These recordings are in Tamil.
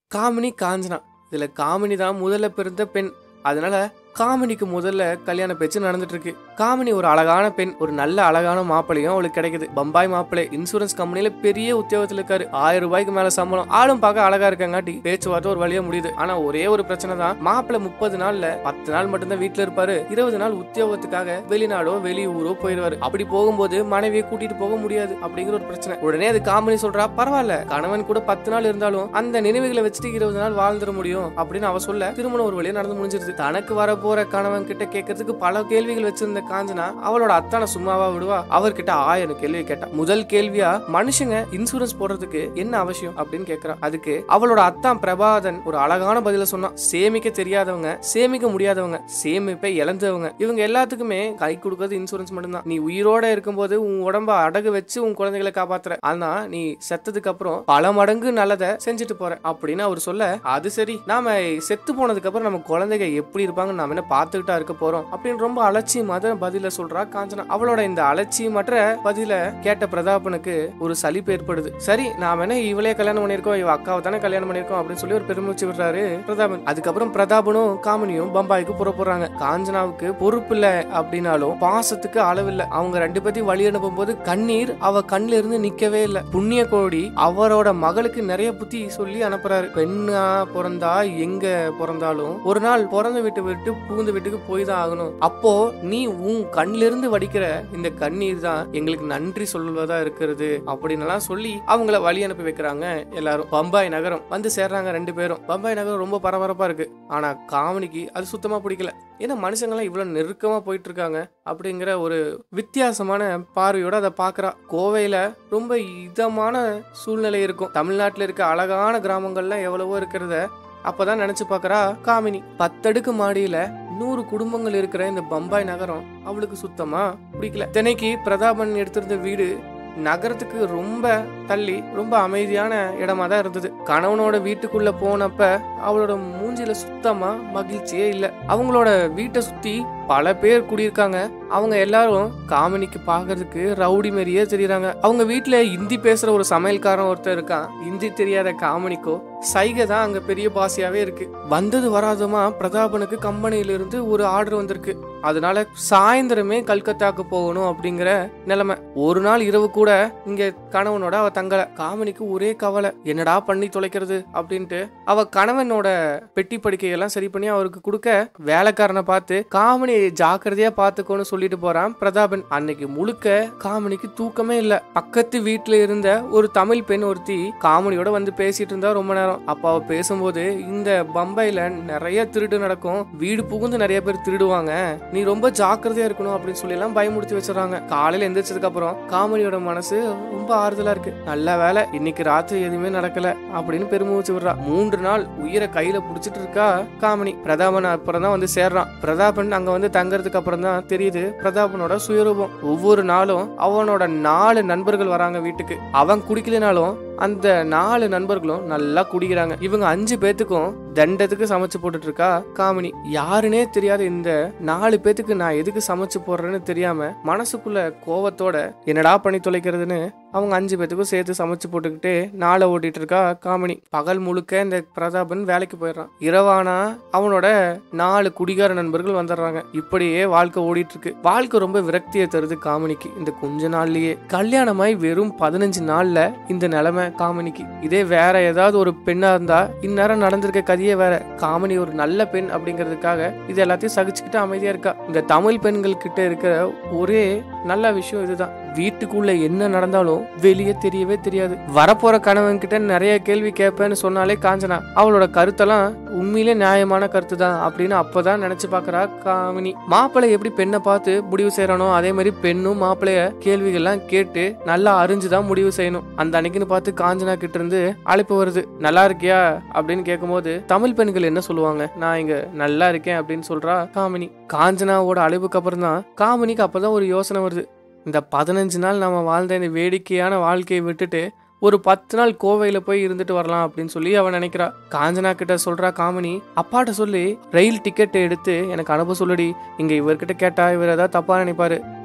காமினி காஞ்சனா இதுல காமினி தான் முதல்ல பிறந்த பெண் அதனால காமினிக்கு முதல்ல கல்யாண பேச்சு நடந்துட்டு இருக்கு காமினி ஒரு அழகான பெண் ஒரு நல்ல அழகான மாப்பிளையும் அவளுக்கு கிடைக்குது பம்பாய் மாப்பிள்ளை இன்சூரன்ஸ் கம்பெனில பெரிய உத்தியோகத்துல இருக்காரு ஆயிரம் ரூபாய்க்கு மேல சம்பளம் ஆளும் பார்க்க அழகா இருக்கங்காட்டி பேச்சுவார்த்தை ஒரு வழியா முடியுது ஆனா ஒரே ஒரு பிரச்சனை தான் மாப்பிள்ளை முப்பது நாள்ல பத்து நாள் மட்டும்தான் வீட்டுல இருப்பாரு இருபது நாள் உத்தியோகத்துக்காக வெளிநாடோ வெளியூரோ போயிடுவாரு அப்படி போகும்போது மனைவியை கூட்டிட்டு போக முடியாது அப்படிங்கிற ஒரு பிரச்சனை உடனே அது காமெடி சொல்றா பரவாயில்ல கணவன் கூட பத்து நாள் இருந்தாலும் அந்த நினைவுகளை வச்சுட்டு இருபது நாள் வாழ்ந்துட முடியும் அப்படின்னு அவ சொல்ல திருமணம் ஒரு வழியா நடந்து முடிஞ்சிருது தனக்கு வர போற கணவன் கிட்ட கேட்கறதுக்கு பல கேள்விகள் வச்சிருந்த காஞ்சனா அவளோட அத்தான சும்மாவா விடுவா அவர்கிட்ட ஆயிரம் கேள்வி கேட்டா முதல் கேள்வியா மனுஷங்க இன்சூரன்ஸ் போடுறதுக்கு என்ன அவசியம் அப்படின்னு கேக்குறா அதுக்கு அவளோட அத்தான் பிரபாதன் ஒரு அழகான பதில சொன்னான் சேமிக்க தெரியாதவங்க சேமிக்க முடியாதவங்க சேமிப்பை இழந்தவங்க இவங்க எல்லாத்துக்குமே கை கொடுக்கறது இன்சூரன்ஸ் மட்டும்தான் நீ உயிரோட இருக்கும்போது உன் உடம்ப அடகு வச்சு உன் குழந்தைகளை காப்பாத்துற ஆனா நீ செத்ததுக்கு அப்புறம் பல மடங்கு நல்லதை செஞ்சுட்டு போற அப்படின்னு அவர் சொல்ல அது சரி நாம செத்து போனதுக்கு அப்புறம் நம்ம குழந்தைங்க எப்படி இருப்பாங்கன்னு நாம என்ன பார்த்துக்கிட்டா இருக்க போறோம் அப்படின்னு ரொம்ப அலட்சியமாக பதில சொல்றா காஞ்சனா அவளோட இந்த அலட்சியமற்ற பதில கேட்ட பிரதாபனுக்கு ஒரு சலிப்பு ஏற்படுது சரி நாம என்ன இவளே கல்யாணம் பண்ணிருக்கோம் இவ அக்காவை தானே கல்யாணம் பண்ணிருக்கோம் அப்படின்னு சொல்லி ஒரு பெருமூச்சு விடுறாரு பிரதாபன் அதுக்கப்புறம் பிரதாபனும் காமினியும் பம்பாய்க்கு புறப்படுறாங்க காஞ்சனாவுக்கு பொறுப்பு இல்ல அப்படின்னாலும் பாசத்துக்கு அளவில்லை அவங்க ரெண்டு பேத்தையும் வழி அனுப்பும் போது கண்ணீர் அவ கண்ணுல இருந்து நிக்கவே இல்ல புண்ணிய கோடி அவரோட மகளுக்கு நிறைய புத்தி சொல்லி அனுப்புறாரு பெண்ணா பிறந்தா எங்க பிறந்தாலும் ஒரு நாள் பிறந்த வீட்டு விட்டு புகுந்த வீட்டுக்கு போய் தான் ஆகணும் அப்போ நீ உன் கண்ணில இருந்து வடிக்கிற இந்த கண்ணீர் தான் எங்களுக்கு நன்றி சொல்வதா இருக்கிறது அப்படின்னு எல்லாம் சொல்லி அவங்கள வழி அனுப்பி வைக்கிறாங்க எல்லாரும் பம்பாய் நகரம் வந்து சேர்றாங்க ரெண்டு பேரும் பம்பாய் நகரம் ரொம்ப பரபரப்பா இருக்கு ஆனா காமெடிக்கு அது சுத்தமா பிடிக்கல ஏன்னா மனுஷங்களாம் இவ்வளவு நெருக்கமா போயிட்டு இருக்காங்க அப்படிங்கிற ஒரு வித்தியாசமான பார்வையோட அதை பாக்குறா கோவையில ரொம்ப இதமான சூழ்நிலை இருக்கும் தமிழ்நாட்டுல இருக்க அழகான கிராமங்கள்லாம் எவ்வளவோ இருக்கிறத அப்பதான் நினைச்சு பாக்குறா காமினி பத்தடுக்கு மாடியில நூறு குடும்பங்கள் இருக்கிற இந்த பம்பாய் நகரம் அவளுக்கு சுத்தமா பிடிக்கல தினைக்கு பிரதாபன் எடுத்திருந்த வீடு நகரத்துக்கு ரொம்ப தள்ளி ரொம்ப அமைதியான இடமா தான் இருந்தது கணவனோட வீட்டுக்குள்ள போனப்ப அவளோட மூஞ்சில சுத்தமா மகிழ்ச்சியே இல்ல அவங்களோட வீட்டை சுத்தி பல பேர் குடியிருக்காங்க அவங்க எல்லாரும் காமினிக்கு பாக்குறதுக்கு ரவுடி மாதிரியே தெரியுறாங்க அவங்க வீட்டுல இந்தி பேசுற ஒரு சமையல்காரன் ஒருத்தர் இருக்கான் இந்தி தெரியாத காமினிக்கோ சைகை தான் அங்க பெரிய பாசியாவே இருக்கு வந்தது வராதமா பிரதாபனுக்கு கம்பெனியில இருந்து ஒரு ஆர்டர் வந்திருக்கு அதனால சாயந்தரமே கல்கத்தாக்கு போகணும் அப்படிங்கிற நிலைமை ஒரு நாள் இரவு கூட இங்க கணவனோட அவ தங்கல காமினிக்கு ஒரே கவலை என்னடா பண்ணி தொலைக்கிறது அப்படின்ட்டு அவ கணவனோட பெட்டி படுக்கையெல்லாம் சரி பண்ணி அவருக்கு கொடுக்க வேலைக்காரனை பார்த்து காமினி ஜாக்கிரதையா பாத்துக்கோன்னு சொல்லிட்டு போறான் பிரதாபன் அன்னைக்கு முழுக்க காமினிக்கு தூக்கமே இல்ல பக்கத்து வீட்டுல இருந்த ஒரு தமிழ் பெண் ஒருத்தி காமெடியோட வந்து பேசிட்டு இருந்தா ரொம்ப நேரம் அப்ப அவ பேசும்போது இந்த பம்பாயில நிறைய திருடு நடக்கும் வீடு புகுந்து நிறைய பேர் திருடுவாங்க நீ ரொம்ப ஜாக்கிரதையா இருக்கணும் அப்படின்னு சொல்லி எல்லாம் பயமுடுத்தி வச்சிடறாங்க காலையில எந்திரிச்சதுக்கு அப்புறம் காமெடியோட மனசு ரொம்ப ஆறுதலா இருக்கு நல்ல வேலை இன்னைக்கு ராத்திரி எதுவுமே நடக்கல அப்படின்னு பெருமூச்சு விடுறா மூன்று நாள் உயிரை கையில புடிச்சிட்டு இருக்கா காமெடி பிரதாபன் அப்புறம் தான் வந்து சேர்றான் பிரதாபன் அங்க வந்து தங்கறதுக்கு அப்புறம் தான் தெரியுது பிரதாபனோட சுயரூபம் ஒவ்வொரு நாளும் அவனோட நாலு நண்பர்கள் வராங்க வீட்டுக்கு அவன் குடிக்கலனாலும் அந்த நாலு நண்பர்களும் நல்லா குடிக்கிறாங்க இவங்க அஞ்சு பேத்துக்கும் தண்டத்துக்கு சமைச்சு போட்டுட்டு இருக்கா காமினி யாருனே தெரியாத இந்த நாலு பேத்துக்கு நான் எதுக்கு சமைச்சு போடுறேன்னு தெரியாம மனசுக்குள்ள கோவத்தோட என்னடா பண்ணி தொலைக்கிறதுன்னு அவங்க அஞ்சு பேத்துக்கும் சேர்த்து சமைச்சு போட்டுக்கிட்டு நாளை ஓட்டிட்டு இருக்கா காமினி பகல் முழுக்க இந்த பிரதாபன் வேலைக்கு போயிடுறான் இரவானா அவனோட நாலு குடிகார நண்பர்கள் வந்துடுறாங்க இப்படியே வாழ்க்கை ஓடிட்டு இருக்கு வாழ்க்கை ரொம்ப விரக்தியை தருது காமினிக்கு இந்த கொஞ்ச நாள்லயே கல்யாணமாய் வெறும் பதினஞ்சு நாள்ல இந்த நிலைமை காமினிக்கு இதே வேற ஏதாவது ஒரு பெண்ணா இருந்தா இந்நேரம் நடந்திருக்க கதையே வேற காமினி ஒரு நல்ல பெண் அப்படிங்கிறதுக்காக இது எல்லாத்தையும் சகிச்சுக்கிட்டு அமைதியா இருக்கா இந்த தமிழ் பெண்கள் கிட்ட இருக்கிற ஒரே நல்ல விஷயம் இதுதான் வீட்டுக்குள்ள என்ன நடந்தாலும் வெளியே தெரியவே தெரியாது வரப்போற கணவன் கிட்ட நிறைய கேள்வி கேட்பேன்னு சொன்னாலே காஞ்சனா அவளோட கருத்தெல்லாம் உண்மையிலே நியாயமான கருத்து தான் அப்படின்னு அப்பதான் நினைச்சு பாக்குறா காமினி மாப்பிள்ளை எப்படி பெண்ணை பார்த்து முடிவு செய்யறானோ அதே மாதிரி பெண்ணும் மாப்பிள்ளைய கேள்விகள்லாம் கேட்டு நல்லா அறிஞ்சுதான் முடிவு செய்யணும் அந்த அன்னைக்குன்னு பார்த்து காஞ்சனா கிட்ட இருந்து அழைப்பு வருது நல்லா இருக்கியா அப்படின்னு கேட்கும்போது தமிழ் பெண்கள் என்ன சொல்லுவாங்க நான் இங்க நல்லா இருக்கேன் அப்படின்னு சொல்றா காமினி காஞ்சனாவோட அழைப்புக்கு அப்புறம் தான் காமினிக்கு அப்பதான் ஒரு யோசனை வருது இந்த பதினஞ்சு நாள் நம்ம வாழ்ந்த இந்த வேடிக்கையான வாழ்க்கையை விட்டுட்டு ஒரு பத்து நாள் கோவையில போய் இருந்துட்டு வரலாம் அப்படின்னு சொல்லி அவன் நினைக்கிறா காஞ்சனா கிட்ட சொல்றா காமினி அப்பாட்ட சொல்லி ரயில் டிக்கெட் எடுத்து எனக்கு அனுப்ப சொல்லுடி இங்க இவர்கிட்ட கேட்டா இவர் ஏதாவது தப்பா நினைப்பாரு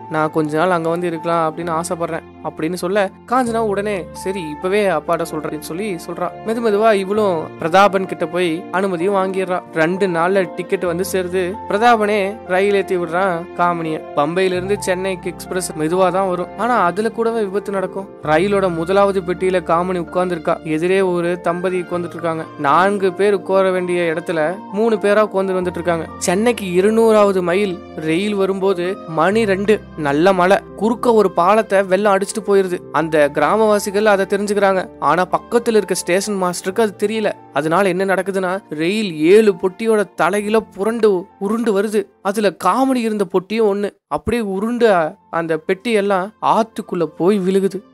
நான் கொஞ்ச நாள் அங்க வந்து இருக்கலாம் அப்படின்னு ஆசைப்படுறேன் அப்படின்னு சொல்ல காஞ்சனா உடனே சரி இப்பவே அப்பாட்ட சொல்றேன்னு சொல்லி சொல்றா மெது மெதுவா இவளும் பிரதாபன் கிட்ட போய் அனுமதியும் வாங்கிடுறா ரெண்டு நாள்ல டிக்கெட் வந்து சேருது பிரதாபனே ரயில் ஏத்தி விடுறான் காமினிய பம்பையில இருந்து சென்னைக்கு எக்ஸ்பிரஸ் மெதுவா தான் வரும் ஆனா அதுல கூடவே விபத்து நடக்கும் ரயிலோட முதலாவது பெட்டியில காமினி உட்கார்ந்து இருக்கா எதிரே ஒரு தம்பதி உட்கார்ந்துட்டு இருக்காங்க நான்கு பேர் உட்கார வேண்டிய இடத்துல மூணு பேரா உட்கார்ந்து வந்துட்டு இருக்காங்க சென்னைக்கு இருநூறாவது மைல் ரயில் வரும்போது மணி ரெண்டு நல்ல மழை குறுக்க ஒரு பாலத்தை வெள்ளம் அடிச்சுட்டு போயிருது அந்த கிராமவாசிகள் அதை தெரிஞ்சுக்கிறாங்க ஆனா பக்கத்துல இருக்க ஸ்டேஷன் மாஸ்டருக்கு அது தெரியல அதனால என்ன நடக்குதுன்னா ரயில் ஏழு பொட்டியோட தலையில புரண்டு உருண்டு வருது அதுல காமெடி இருந்த பொட்டியும் ஒண்ணு அப்படியே உருண்டு அந்த பெட்டி எல்லாம் ஆத்துக்குள்ள போய் விழுகுது